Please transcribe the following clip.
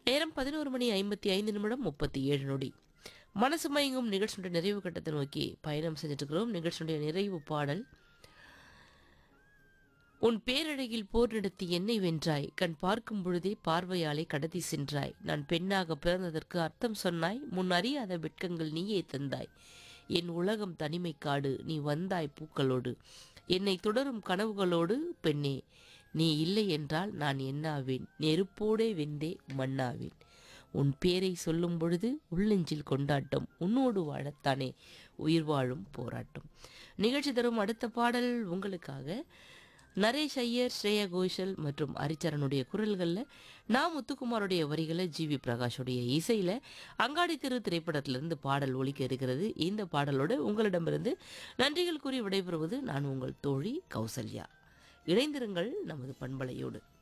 நேரம் பதினோரு மணி ஐம்பத்தி ஐந்து நிமிடம் முப்பத்தி ஏழு நொடி மனசு மயங்கும் நிகழ்ச்சியுடைய நிறைவு கட்டத்தை நோக்கி பயணம் செஞ்சுட்டு இருக்கிறோம் நிகழ்ச்சியுடைய நிறைவு பாடல் உன் பேரழகில் போர் நடத்தி என்னை வென்றாய் கண் பார்க்கும் பொழுதே பார்வையாலே கடத்தி சென்றாய் நான் பெண்ணாக பிறந்ததற்கு அர்த்தம் சொன்னாய் முன் அறியாத வெட்கங்கள் நீயே தந்தாய் என் உலகம் தனிமை காடு நீ வந்தாய் பூக்களோடு என்னை தொடரும் கனவுகளோடு பெண்ணே நீ இல்லை என்றால் நான் என்னாவேன் நெருப்போடே வெந்தே மண்ணாவேன் உன் பேரை சொல்லும் பொழுது உள்ளெஞ்சில் கொண்டாட்டம் உன்னோடு வாழத்தானே உயிர் வாழும் போராட்டம் நிகழ்ச்சி தரும் அடுத்த பாடல் உங்களுக்காக நரேஷ் ஐயர் ஸ்ரேயா கோஷல் மற்றும் ஹரிச்சரனுடைய குரல்களில் நான் முத்துக்குமாருடைய வரிகளை ஜி வி பிரகாஷுடைய இசையில் அங்காடி தெரு திரைப்படத்திலிருந்து பாடல் ஒலிக்க இருக்கிறது இந்த பாடலோடு உங்களிடமிருந்து நன்றிகள் கூறி விடைபெறுவது நான் உங்கள் தோழி கௌசல்யா இணைந்திருங்கள் நமது பண்பலையோடு